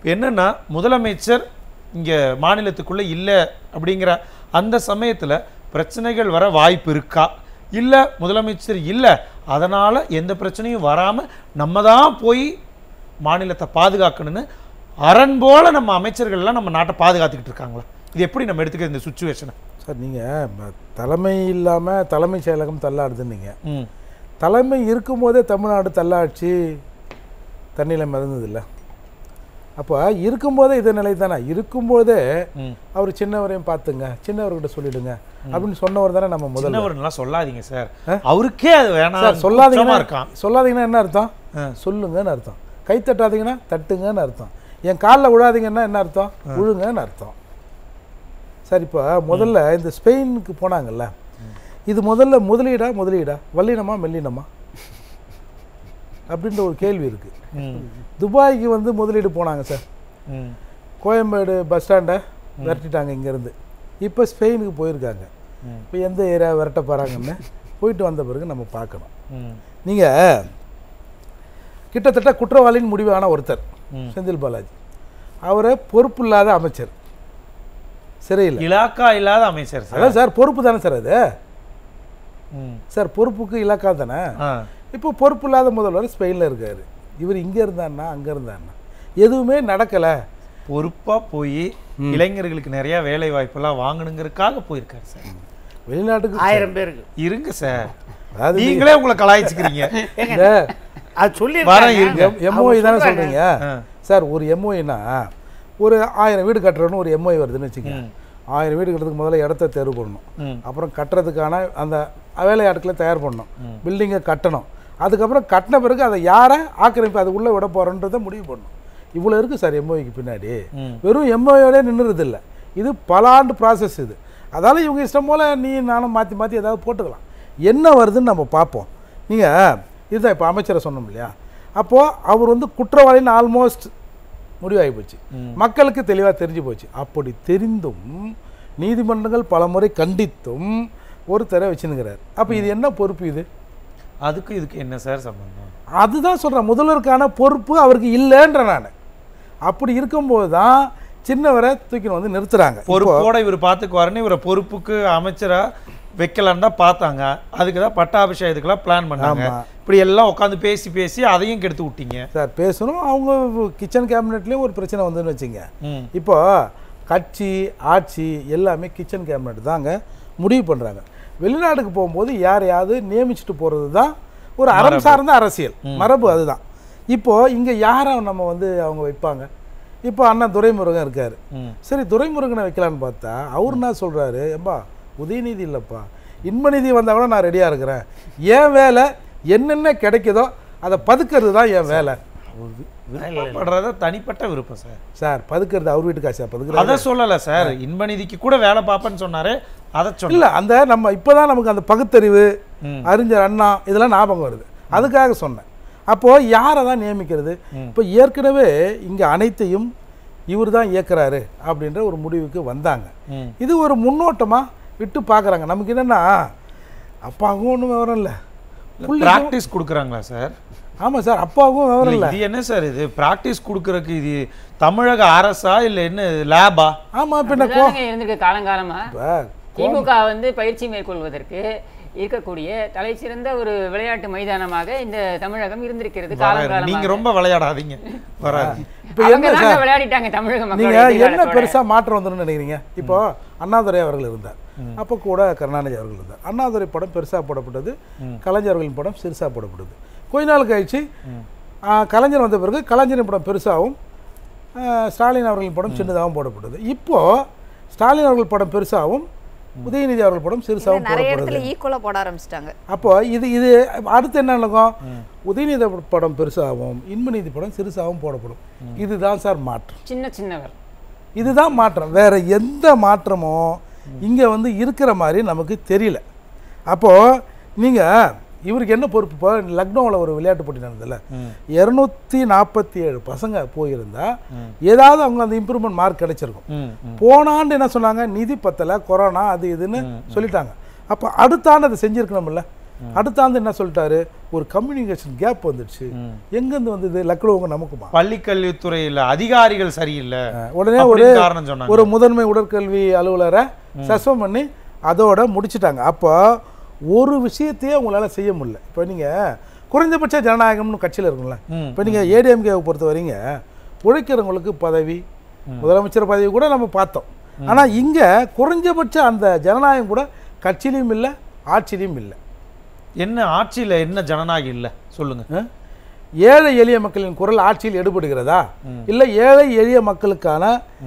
என்னன்னா முதலமைச்சர் இங்க மாநிலத்துக்குள்ள இல்லை அப்படிங்கிற அந்த சமயத்துல பிரச்சனைகள் வர வாய்ப்பு இருக்கா இல்ல முதலமைச்சர் இல்லை அதனால எந்த பிரச்சனையும் வராம நம்ம தான் போய் மாநிலத்தை பாதுகாக்கணும்னு அரண் போல நம்ம அமைச்சர்கள்லாம் நம்ம நாட்டை பாதுகாத்துக்கிட்டு இருக்காங்களா இது எப்படி நம்ம எடுத்துக்க இந்த சுச்சுவேஷனை சார் நீங்கள் தலைமை இல்லாமல் தலைமைச் செயலகம் தள்ளாடுதுன்னீங்க ம் தலைமை இருக்கும்போதே தமிழ்நாடு தள்ளாட்சி தண்ணியில் மிதந்ததில்ல அப்போ இருக்கும்போதே இதே நிலை தானே இருக்கும்போதே ம் அவர் சின்னவரையும் பார்த்துங்க சின்னவர்கிட்ட சொல்லிடுங்க அப்படின்னு சொன்னவர் தானே நம்ம முதல்ல சின்னவர்லாம் சொல்லாதீங்க சார் அவருக்கே அது வேணாம் சார் சொல்லாதீங்கன்னா இருக்கான் சொல்லாதீங்கன்னா என்ன அர்த்தம் ஆ. சொல்லுங்கன்னு அர்த்தம் கை தட்டாதீங்கன்னா தட்டுங்கன்னு அர்த்தம் என் காலில் விழாதீங்கன்னா என்ன அர்த்தம் விழுங்கன்னு அர்த்தம் சார் இப்போ முதல்ல இந்த ஸ்பெயினுக்கு போனாங்கல்ல இது முதல்ல முதலீடா முதலீடா வல்லினமா மெல்லினமா அப்படின்ற ஒரு கேள்வி இருக்கு ம் துபாய்க்கு வந்து முதலீடு போனாங்க சார் ம் கோயம்பேடு பஸ் ஸ்டாண்டை விரட்டிட்டாங்க இங்கேருந்து இப்போ ஸ்பெயினுக்கு போயிருக்காங்க ம். இப்போ எந்த ஏரியா விரட்ட போகிறாங்கன்னு போயிட்டு வந்த பிறகு நம்ம பார்க்கணும் ம் நீங்கள் கிட்டத்தட்ட குற்றவாளியின் முடிவான ஒருத்தர் ம். செந்தில் பாலாஜி அவரை பொறுப்பு இல்லாத அமைச்சர் சிறையில் இலாக்கா இல்லாத அமைச்சர் சார் அதான் சார் பொறுப்பு தானே சார் அது ம் சார் பொறுப்புக்கு இலாக்கா தானே ஆ இப்போ பொறுப்பு இல்லாத முதல்வர் ஸ்பெயினில் இருக்கார் இவர் இங்கே இருந்தாருன்னா அங்கே இருந்தாருன்னா எதுவுமே நடக்கலை பொறுப்பா போய் இளைஞர்களுக்கு நிறைய வேலை வாய்ப்பெல்லாம் வாங்கணுங்கிறதுக்காக போயிருக்காரு சார் வெளிநாட்டுக்கு ஆயிரம் பேருக்கு இருங்க சார் அதாவது நீங்களே உங்களை கலாய்ச்சிக்கிறீங்க இந்த அது சொல்லி வரேன் இருங்க. எம்ஓஐ தானே சொல்கிறீங்க ஆ. சார் ஒரு எம்ஓஐனா ஒரு ஆயிரம் வீடு கட்டுறோன்னு ஒரு எம்ஓஐ வருதுன்னு வச்சுக்கோங்க ம். ஆயிரம் வீடு கட்டுறதுக்கு முதல்ல இடத்த தேர்வு பண்ணணும் ம் அப்புறம் கட்டுறதுக்கான அந்த வேலையாட்களை தயார் பண்ணணும் பில்டிங்கை கட்டணும் அதுக்கப்புறம் கட்டின பிறகு அதை யாரை ஆக்கிரமிப்பு அது உள்ளே விட போகிறோன்றதை முடிவு பண்ணணும் இவ்வளோ இருக்குது சார் எம்ஓஐக்கு பின்னாடி ம். வெறும் எம்ஓஐயோட நின்றுறது இல்லை இது பல ஆண்டு ப்ராசஸ் இது அதால இவங்க இஷ்டம் போல் நீ நானும் மாற்றி மாற்றி ஏதாவது போட்டுக்கலாம் என்ன வருதுன்னு நம்ம பார்ப்போம் நீங்கள் இதுதான் இப்போ அமைச்சரை சொன்னோம் இல்லையா அப்போது அவர் வந்து குற்றவாளின்னு ஆல்மோஸ்ட் முடிவாகி போச்சு மக்களுக்கு தெளிவாக தெரிஞ்சு போச்சு அப்படி தெரிந்தும் நீதிமன்றங்கள் பலமுறை கண்டித்தும் ஒருத்தரை வச்சுருக்கிறார் அப்போ இது என்ன பொறுப்பு இது அதுக்கு இதுக்கு என்ன சார் சம்பந்தம் அதுதான் சொல்கிறேன் முதல்வருக்கான பொறுப்பு அவருக்கு இல்லைன்ற நான் அப்படி இருக்கும்போது தான் சின்னவரை தூக்கின்னு வந்து நிறுத்துறாங்க பொறுப்போட இவர் பார்த்துக்குவாருன்னு இவரை பொறுப்புக்கு அமைச்சரா வைக்கலான்னு தான் பார்த்தாங்க அதுக்கு தான் பட்டாபிஷேகத்துக்கெல்லாம் பிளான் பண்ணாங்க ஆமா. இப்படி எல்லாம் உட்காந்து பேசி பேசி அதையும் கெடுத்து விட்டீங்க சார் பேசணும் அவங்க கிச்சன் கேபினெட்லேயும் ஒரு பிரச்சனை வந்துன்னு வச்சுங்க ம் இப்போ கட்சி ஆட்சி எல்லாமே கிச்சன் கேபினெட் தாங்க முடிவு பண்ணுறாங்க வெளிநாட்டுக்கு போகும்போது யாரையாவது நியமிச்சுட்டு போகிறது தான் ஒரு அறம் சார்ந்த அரசியல் மரபு அதுதான் இப்போ இங்கே யாரை நம்ம வந்து அவங்க வைப்பாங்க இப்போ அண்ணன் துரைமுருகன் இருக்கார் ம் சரி துரைமுருகனை வைக்கலான்னு பார்த்தா அவர் என்ன சொல்கிறாரு ஏம்பா உதயநிதி இல்லைப்பா இன்பநிதி வந்தால் கூட நான் ரெடியாக இருக்கிறேன் என் வேலை என்னென்ன கிடைக்குதோ அதை பதுக்கிறது தான் என் வேலை விருப்பப்படுறத தனிப்பட்ட விருப்பம் சார் சார் பதுக்கிறது அவர் வீட்டு காசா பதுக்கிறது அதை சொல்லல சார் இன்பநிதிக்கு கூட வேலை பார்ப்பேன்னு சொன்னாரு அதை சொன்ன இல்லை அந்த நம்ம இப்போதான் நமக்கு அந்த பகுத்தறிவு ம். அறிஞர் அண்ணா இதெல்லாம் ஞாபகம் வருது அதுக்காக சொன்னேன் அப்போது யாரை தான் நியமிக்கிறது இப்போ ஏற்கனவே இங்கே அனைத்தையும் இவர் தான் இயக்குறாரு அப்படின்ற ஒரு முடிவுக்கு வந்தாங்க ம். இது ஒரு முன்னோட்டமாக விட்டு பார்க்குறாங்க நமக்கு என்னென்னா அப்பாவுக்கும் ஒன்றும் விவரம் இல்லை பிராக்டிஸ் கொடுக்குறாங்களா சார் ஆமாம் சார் அப்பாவுக்கும் விவரம் இல்ல, இல்லை இது என்ன சார் இது பிராக்டிஸ் கொடுக்கறதுக்கு இது தமிழக அரசா இல்ல என்ன லேபா ஆமாம் இப்போ என்ன கோ அப்படிதானங்க இருந்திருக்கு காலங்காலமா இப்போ திமுக வந்து பயிற்சி மேற்கொள்வதற்கு இருக்கக்கூடிய தலைசிறந்த ஒரு விளையாட்டு மைதானமாக இந்த தமிழகம் இருந்திருக்கிறது நீங்க காலங்காலமாக ரொம்ப விளையாடாதீங்க வராது இப்போ அவங்க என்ன தாங்க சார் விளையாடிட்டாங்க தமிழக நீங்க மக்கள் என்ன பெருசா மாற்றம் வந்துருன்னு நினைக்கிறீங்க இப்போ அண்ணாதுரை அவர்கள் இருந்தார் அப்போ கூட கருணாநிதி அவர்கள் இருந்தார் அண்ணாதுரை படம் பெருசா போடப்பட்டது கலைஞர் அவர்களின் படம் சிறுசா போடப்பட்டது கொஞ்ச நாள் கழிச்சு ஆ, கலைஞர் வந்த பிறகு கலைஞரின் படம் பெருசாகவும் ஆ, ஸ்டாலின் அவர்களின் படம் சின்னதாகவும் போடப்பட்டது இப்போ ஸ்டாலின் அவர்கள் படம் பெருசாகவும் உதயநிதி அவர்கள் படம் சிறுசாகவும் நிறைய போடப்படுது இடத்துல ஈக்குவலா போட ஆரம்பிச்சிட்டாங்க அப்போ இது இது அடுத்து என்ன நடக்கும் உதயநிதி படம் பெருசாகவும் இன்பநீதி படம் சிறுசாகவும் போடப்படும் இதுதான் சார் மாற்றம் சின்ன சின்னவர் இதுதான் மாற்றம் வேற எந்த மாற்றமும் இங்க வந்து இருக்கிற மாதிரி நமக்கு தெரியல அப்போ நீங்க இவருக்கு என்ன பொறுப்பு இப்போ லக்னோவில் ஒரு விளையாட்டு போட்டி நடந்ததுல இரநூத்தி நாற்பத்தி ஏழு பசங்க போயிருந்தா ஏதாவது அவங்க அந்த இம்ப்ரூவ்மெண்ட் மார்க் கிடைச்சிருக்கும் ம், ம். போன ஆண்டு என்ன சொன்னாங்க நிதி பத்தல கொரோனா அது இதுன்னு சொல்லிட்டாங்க அப்போ அடுத்த ஆண்டு அதை செஞ்சிருக்கணும்ல அடுத்த ஆண்டு என்ன சொல்லிட்டாரு ஒரு கம்யூனிகேஷன் கேப் வந்துடுச்சு எங்கேருந்து வந்தது லக்னோவுங்க நமக்குமா பள்ளிக்கல்வித்துறையில அதிகாரிகள் சரியில்லை உடனே ஒரு அப்படின்னு காரணம் சொன்னாங்க ஒரு முதன்மை உடற்கல்வி அலுவலரை சஸ்பெண்ட் பண்ணி அதோட முடிச்சிட்டாங்க அப்போ ஒரு விஷயத்தையே உங்களால செய்ய முடியல இப்போ நீங்க குறைந்தபட்ச ஜனநாயகம்னு கட்சியில் இருக்கும்ல ம். இப்போ நீங்க ஏடிஎம்கேவை பொறுத்த வரைங்க உழைக்கிறவங்களுக்கு பதவி முதலமைச்சர் பதவி கூட நம்ம பார்த்தோம் ஆனா இங்க குறைஞ்சபட்ச அந்த ஜனநாயகம் கூட கட்சியிலையும் இல்லை ஆட்சியிலையும் இல்லை என்ன ஆட்சியில என்ன ஜனநாயகம் இல்ல சொல்லுங்க அஹ்? ஏழை எளிய மக்களின் குரல் ஆட்சியில் எடுபடுகிறதா இல்லை ஏழை எளிய மக்களுக்கான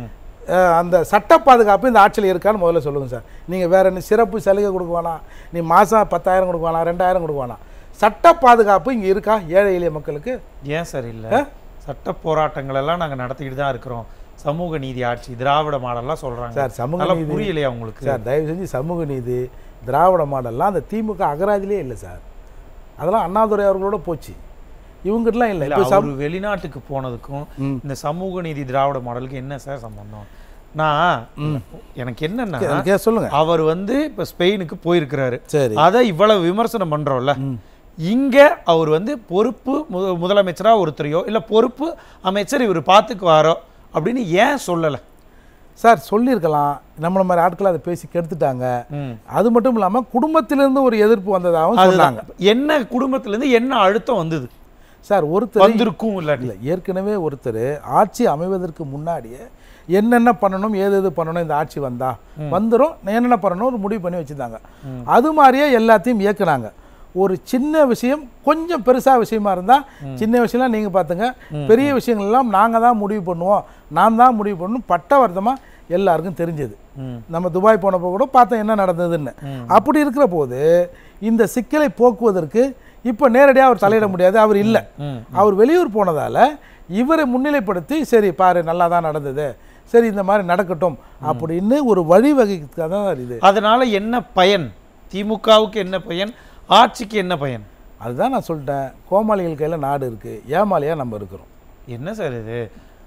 அஹ், அந்த சட்ட பாதுகாப்பு இந்த ஆட்சியில் இருக்கான்னு முதல்ல சொல்லுங்கள் சார் நீங்கள் வேற என்ன சிறப்பு சலுகை கொடுக்க வேணாம் நீ மாதம் பத்தாயிரம் கொடுக்க வேணாம் ரெண்டாயிரம் கொடுக்க வேணாம் சட்ட பாதுகாப்பு இங்கே இருக்கா ஏழை எளிய மக்களுக்கு ஏன் சார் இல்ல சட்ட போராட்டங்கள் எல்லாம் நாங்க நடத்திக்கிட்டு தான் இருக்கிறோம் சமூக நீதி ஆட்சி திராவிட மாடல்லாம் சொல்றாங்க சார், சமூக நல்லா நீதி- புரியலையா உங்களுக்கு சார் தயவு செஞ்சு சமூக நீதி திராவிட மாடல்லாம் அந்த திமுக அகராதிலே இல்லை சார் அதெல்லாம் அண்ணாதுரை அவர்களோட போச்சு இவங்ககிட்டலாம் இல்லை இல்ல இப்போ சம் அவரு வெளிநாட்டுக்கு போனதுக்கும் இந்த சமூக நீதி திராவிட மாடலுக்கு என்ன சார் சம்பந்தம் நான் எனக்கு என்னன்னா எனக்கு சொல்லுங்க அவர் வந்து இப்ப ஸ்பெயினுக்கு போயிருக்கிறாரு சரி அதை இவ்வளவு விமர்சனம் பண்றோம்ல இங்க அவர் வந்து பொறுப்பு மு- முதலமைச்சரா ஒருத்தரையோ இல்ல பொறுப்பு அமைச்சர் இவர் பார்த்துக்குவாரோ அப்படின்னு ஏன் சொல்லல சார் சொல்லியிருக்கலாம் நம்மள மாதிரி ஆட்கள் அதை பேசி கெடுத்துட்டாங்க ம். அது மட்டும் இல்லாம குடும்பத்திலிருந்து ஒரு எதிர்ப்பு வந்ததாகவும் சொன்னாங்க அதுதான் என்ன குடும்பத்துல இருந்து என்ன அழுத்தம் வந்தது சார் ஒருத்தர் வந்திருக்கும் இல்லாட்டி இல்லை ஏற்கனவே ஒருத்தர் ஆட்சி அமைவதற்கு முன்னாடியே என்னென்ன பண்ணணும் ஏது எது பண்ணணும் இந்த ஆட்சி வந்தா வந்துரும் என்னென்ன பண்ணணும் ஒரு முடிவு பண்ணி வச்சிருந்தாங்க அது மாதிரியே எல்லாத்தையும் இயக்குனாங்க ஒரு சின்ன விஷயம் கொஞ்சம் பெருசா விஷயமா இருந்தா சின்ன விஷயம்லாம் நீங்க பார்த்துங்க பெரிய விஷயங்கள் எல்லாம் நாங்க தான் முடிவு பண்ணுவோம் நான் தான் முடிவு பண்ணணும் பட்டவர்த்தமா எல்லாருக்கும் தெரிஞ்சது ம். நம்ம துபாய் போனப்போ கூட பார்த்தோம் என்ன நடந்ததுன்னு அப்படி இருக்கிற போது இந்த சிக்கலை போக்குவதற்கு இப்போ நேரடியாக அவர் தலையிட முடியாது அவர் இல்லை ம். அவர் வெளியூர் போனதால இவரை முன்னிலைப்படுத்தி சரி பாரு நல்லா தான் நடந்தது சரி இந்த மாதிரி நடக்கட்டும் அப்படின்னு ஒரு வழிவகைக்காக தான் இது அதனால என்ன பயன் திமுகவுக்கு என்ன பயன் ஆட்சிக்கு என்ன பயன் அதுதான் நான் சொல்லிட்டேன் கோமாளிகள் கையில் நாடு இருக்கு ஏமாளியா நம்ம இருக்கிறோம் என்ன சார் இது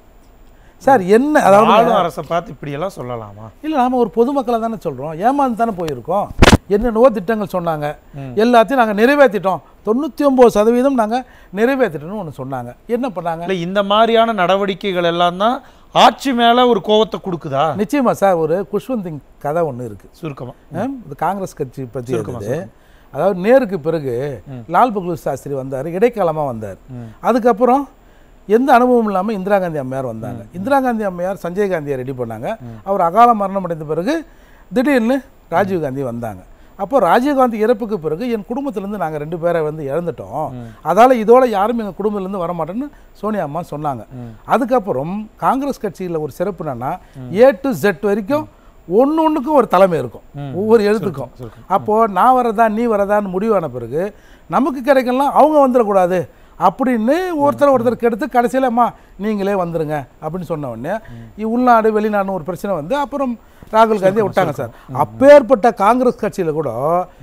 சார் என்ன அதாவது ஆளும் அரசை பார்த்து இப்படி எல்லாம் சொல்லலாமா இல்லை நாம ஒரு பொதுமக்களை தானே சொல்றோம் ஏமாந்து தானே போயிருக்கோம் என்னென்னவோ திட்டங்கள் சொன்னாங்க எல்லாத்தையும் நாங்கள் நிறைவேற்றிட்டோம் தொண்ணூற்றி ஒம்பது சதவீதம் நாங்கள் நிறைவேற்றிட்டோம்னு ஒன்று சொன்னாங்க என்ன பண்ணாங்க இல்ல இந்த மாதிரியான நடவடிக்கைகள் எல்லாம் தான் ஆட்சி மேல ஒரு கோவத்தை கொடுக்குதா நிச்சயமா சார் ஒரு குஷ்வந்த் சிங் கதை ஒன்று இருக்கு சுருக்கமா ஆம், இது காங்கிரஸ் கட்சி பற்றி இருக்குது அதாவது நேருக்கு பிறகு லால் பகதூர் சாஸ்திரி வந்தார் இடைக்காலமா வந்தார் அதுக்கப்புறம் எந்த அனுபவம் இல்லாமல் இந்திரா காந்தி அம்மையார் வந்தாங்க இந்திரா காந்தி அம்மையார் சஞ்சய் காந்தியை ரெடி பண்ணாங்க அவர் அகால மரணம் அடைந்த பிறகு திடீர்னு ராஜீவ் காந்தி வந்தாங்க அப்போ ராஜீவ்காந்தி இறப்புக்கு பிறகு என் குடும்பத்திலேருந்து நாங்கள் ரெண்டு பேரை வந்து இழந்துட்டோம் அதால இதோட யாரும் எங்கள் குடும்பத்திலேருந்து வர மாட்டேன்னு சோனியா அம்மா சொன்னாங்க அதுக்கப்புறம் காங்கிரஸ் கட்சியில் ஒரு சிறப்பு என்னன்னா ஏ டு ஜெட் வரைக்கும் ஒன்று ஒன்றுக்கும் ஒரு தலைமை இருக்கும் ஒவ்வொரு எழுத்துக்கும் அப்போ நான் வரதா நீ வரதான்னு முடிவான பிறகு நமக்கு கிடைக்கலாம் அவங்க வந்துடக்கூடாது அப்படின்னு ஒருத்தர் ஒருத்தர் கெடுத்து கடைசியில் அம்மா நீங்களே வந்துருங்க அப்படின்னு சொன்ன உடனே இ- உள்நாடு வெளிநாடுன்னு ஒரு பிரச்சனை வந்து அப்புறம் ராகுல் காந்தியை விட்டாங்க சார் அப்பேற்பட்ட காங்கிரஸ் கட்சியில் கூட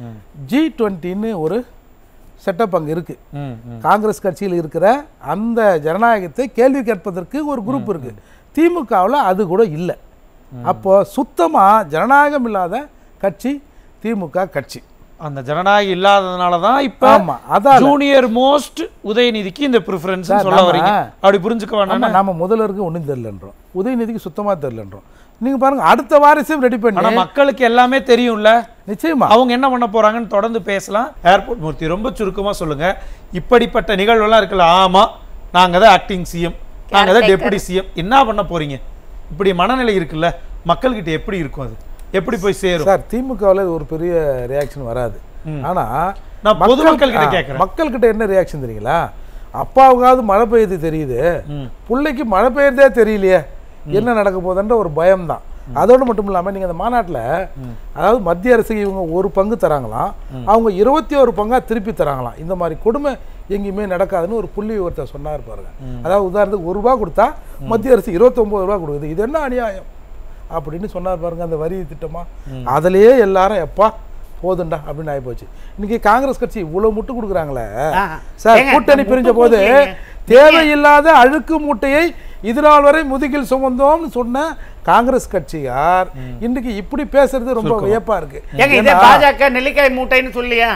ஜி டுவெண்ட்டின்னு ஒரு செட்டப் அங்கே இருக்கு ம், ம். காங்கிரஸ் கட்சியில் இருக்கிற அந்த ஜனநாயகத்தை கேள்வி கேட்பதற்கு ஒரு குரூப் இருக்கு திமுகவில் அது கூட இல்லை அப்போ சுத்தமா ஜனநாயகம் இல்லாத கட்சி திமுக கட்சி அந்த ஜனநாயகம் இல்லாததுனால தான் இப்ப ஆமா அதான் ஜூனியர் மோஸ்ட் உதயநிதிக்கு இந்த ப்ரிஃபரன்ஸ் சார், சொல்ல நாம- வரீங்க அப்படி புரிஞ்சுக்க வேணாம் ஆமா நாம முதல்வருக்கு ஒன்றும் தெரியலன்றோம் உதயநிதிக்கு சுத்தமா தெரியலன்றோம் நீங்க பாருங்க அடுத்த வாரிசையும் ரெடி ஆனா பண்ணி மக்களுக்கு எல்லாமே தெரியும்ல நிச்சயமா அவங்க என்ன பண்ண போறாங்கன்னு தொடர்ந்து பேசலாம் ஏர்போர்ட் மூர்த்தி ரொம்ப சுருக்கமா சொல்லுங்க இப்படிப்பட்ட நிகழ்வெல்லாம் இருக்குல்ல ஆமா நாங்க தான் ஆக்டிங் சிஎம் நாங்க தான் டெபுட்டி சிஎம் என்ன பண்ண போறீங்க இப்படி மனநிலை இருக்குல்ல மக்கள்கிட்ட எப்படி இருக்கும் அது எப்படி போய் சேரும் சார் திமுகவில் இது ஒரு பெரிய ரியாக்ஷன் வராது ஆனா நான் மக்கள்- பொதுமக்கள் கிட்ட ஆ, கேட்கறேன் மக்கள்கிட்ட என்ன ரியாக்ஷன் தெரியுங்களா அப்பாவுக்காவது மழை பெய்யுது தெரியுது பிள்ளைக்கு மழை பெய்யறதே தெரியலையே என்ன நடக்க போகுதுன்ற ஒரு பயம்தான் அதோடு மட்டும் இல்லாமல் நீங்கள் அந்த மாநாட்டில் அதாவது மத்திய அரசுக்கு இவங்க ஒரு பங்கு தராங்களாம் அவங்க இருபத்தி ஒரு பங்கா திருப்பி தராங்களாம் இந்த மாதிரி கொடுமை எங்கேயுமே நடக்காதுன்னு ஒரு புள்ளி ஒருத்தர் சொன்னார் பாருங்க அதாவது உதாரணத்துக்கு ஒரு ரூபா கொடுத்தா மத்திய அரசு இருபத்தொம்பது ரூபா கொடுக்குது இது என்ன அநியாயம் அப்படின்னு சொன்னார் பாருங்க அந்த வரி திட்டமா அதுலயே எல்லாரும் எப்பா போதுண்டா அப்படின்னு ஆயிப்போச்சு இன்னைக்கு காங்கிரஸ் கட்சி இவ்வளவு முட்டு கொடுக்குறாங்களே ஆஹா. சார் ஏங்க, கூட்டணி முட்டு பிரிஞ்ச போது கொடுக்கலைங்க. தேவையில்லாத அழுக்கு மூட்டையை இது நாள் வரை முதுகில் சுமந்தோம்னு சொன்ன காங்கிரஸ் கட்சியார் இன்னைக்கு இப்படி பேசுறது ரொம்ப வியப்பா இருக்கு ஏங்க இதே ஏன்னா, பாஜக நெல்லிக்காய் மூட்டைன்னு சொல்லியா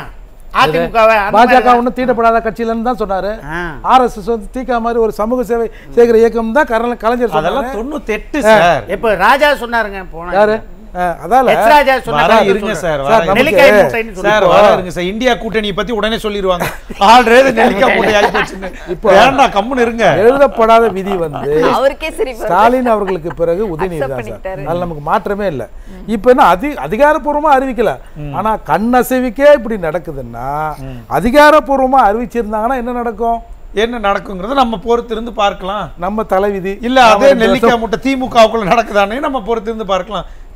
அதிமுகவை அந்த பாஜக மாதிரி ஒன்றும் தீண்டப்படாத கட்சியிலன்னு தான் சொன்னாரு ஆ. ஆர்எஸ்எஸ் வந்து தீக்கா மாதிரி ஒரு சமூக சேவை செய்கிற இயக்கம் தான் கரல கலைஞர் அதெல்லாம் சொன்னாரு தொண்ணூத்தெட்டு சார் இப்ப ராஜா சொன்னாருங்க போன யாரு ஆ, அதால எச் ராஜா வர சொன்னாரு இருங்க சார் சார், வர நமக்கு- நெல்லிக்காய் மூட்டைன்னு சொல்லி சார் வர இருங்க சார் இந்தியா கூட்டணியை பத்தி உடனே சொல்லிடுவாங்க ஆல்ரெடி நெல்லிக்காய் மூட்டை ஆகி போச்சுன்னு இப்போ வேண்டாம் கம்முன்னு இருங்க எழுதப்படாத விதி வந்து அவருக்கே சிரிப்பு வருது. ஸ்டாலின் அவர்களுக்கு பிறகு உதயநிதி Accept தான் சார் பண்ணிக்கிட்டாரு. அதில் நமக்கு மாற்றமே இல்லை இப்போ என்ன அதி அதிகாரப்பூர்வமா அறிவிக்கல ஆனா கண் அசைவுக்கே இப்படி நடக்குதுன்னா அதிகாரப்பூர்வமா அறிவிச்சிருந்தாங்கன்னா என்ன நடக்கும் என்ன நடக்குங்கிறத நம்ம பொறுத்து இருந்து பார்க்கலாம் நம்ம தலைவிதி இல்ல அதே நெல்லிக்காய் மூட்டை திமுகவுக்குள்ள நடக்குதானே நம்ம பொறுத்து இருந்து பார்க்கலாம்